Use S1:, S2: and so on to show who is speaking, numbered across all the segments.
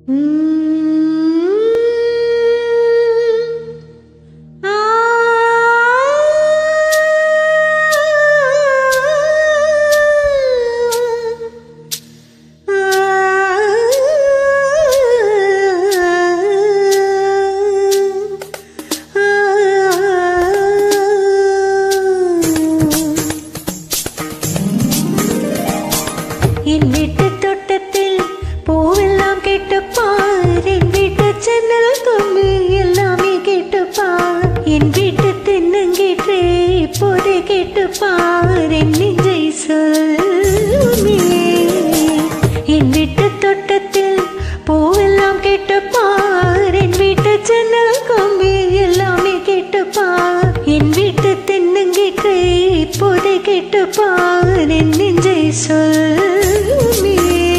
S1: என் வீட்டு தோட்டத்தில் பூவெல்லாம் கேட்டுப்பார் என் வீட்டு ஜன்னல் கம்பி எல்லாமே கேட்டுப்பார் என் வீட்டு தென்னங்கீற்றே இப்போதே கேட்டுப்பார் என் நெஞ்சை சொல்லுமே என் வீட்டு தோட்டத்தில் பூவெல்லாம் கேட்டுப்பார் என் வீட்டு ஜன்னல் கம்பி எல்லாமே கேட்டுப்பார் என் வீட்டு தென்னங்கீற்றே இப்போதே கேட்டுப்பார் என் நெஞ்சை சொல்லுமே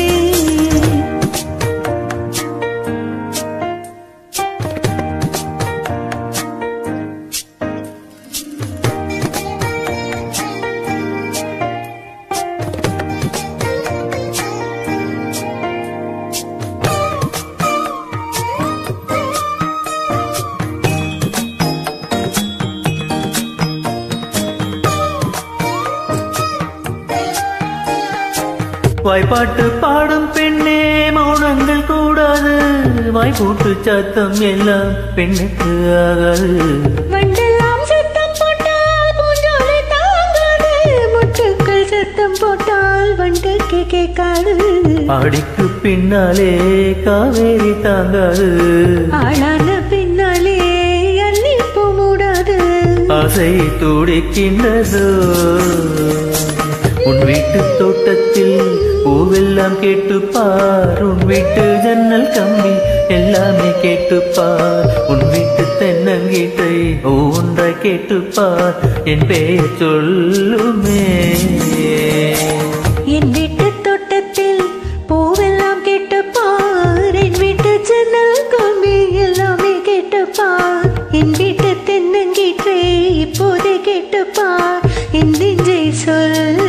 S2: வாய்ப்பாட்டு பாடும் பெண்ணே மௌனங்கள் கூடாது வாய்ப்பூட்டு சத்தம் எல்லாம் பெண்ணுக்கு ஆகாது
S1: வண்டெல்லாம் சத்தம் போட்டால் பூஞ்சோலை தாங்காது முட்டுக்கள் சத்தம் போட்டால் வண்டுக்கு கேட்காது
S2: ஆடிக்கு பின்னாலே காவேரி தாங்காது
S1: ஆளான பின்னாலே அன்னிப்பு மூடாது
S2: ஆசை துடிக்கின்றதோ உன் வீட்டு தோட்டத்தில் பூவெல்லாம் கேட்டுப்பார் உன் வீட்டு ஜன்னல் கம்பி எல்லாமே கேட்டுப்பார் உன் வீட்டு தென்னங்கீட்டை ஒன்றாய் கேட்டுப்பார் என் பெயர் சொல்லுமே
S1: என் வீட்டு தோட்டத்தில் பூவெல்லாம் கேட்டுப்பார் என் வீட்டு ஜன்னல் கம்பி எல்லாமே கேட்டுப்பார் என் வீட்டு தென்னங்கீற்றே இப்போதே கேட்டுப்பார் என் நெஞ்சை சொல்லுமே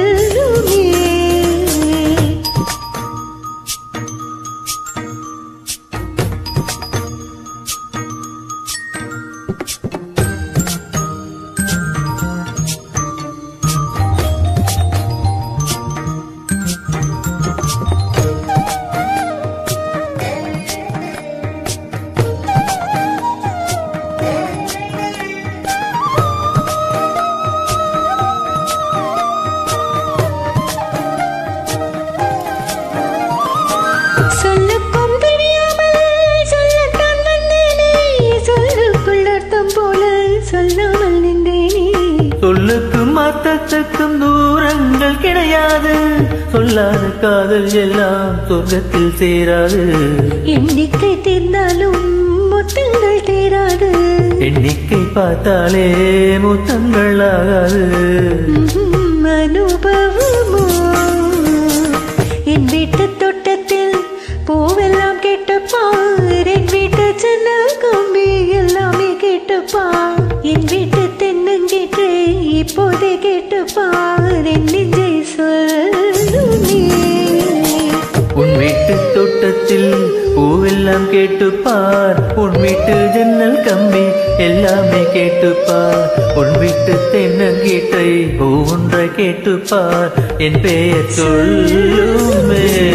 S1: சொல்லுக்கும் தெரியாமல் சொல்லத்தான் வந்தேனே சொல்லுக்குள் அர்த்தம் போல சொல்லாமல் நின்றேனே
S2: சொல்லுக்கும் அர்த்தத்துக்கும் தூரங்கள் கிடையாது சொல்லாத காதல் எல்லாம் சொர்க்கத்தில் சேராது
S1: எண்ணிக்கை தீர்ந்தாலும் முத்தங்கள் தீராது
S2: எண்ணிக்கை பார்த்தாலே முத்தங்கள் ஆகாது
S1: ம்ஹும், அனுபவமோ என் வீட்டு தோட்டத்தில் பூவெல்லாம் கேட்டுப்பார் என் வீட்டு ஜன்னல் கம்பி எல்லாமே கேட்டுப்பார் என் வீட்டு தென்னங்கீற்றே இப்போதே கேட்டுப்பார் என் நெஞ்சை சொல்லுமே
S2: உன் வீட்டு தோட்டத்தில் பூவெல்லாம் கேட்டுப்பார் உன் வீட்டு ஜன்னல் கம்பி எல்லாமே கேட்டுப்பார் உன் வீட்டு தென்னங்கீட்டை ஒன்றை கேட்டுப்பார் என் பெயர் சொல்லுமே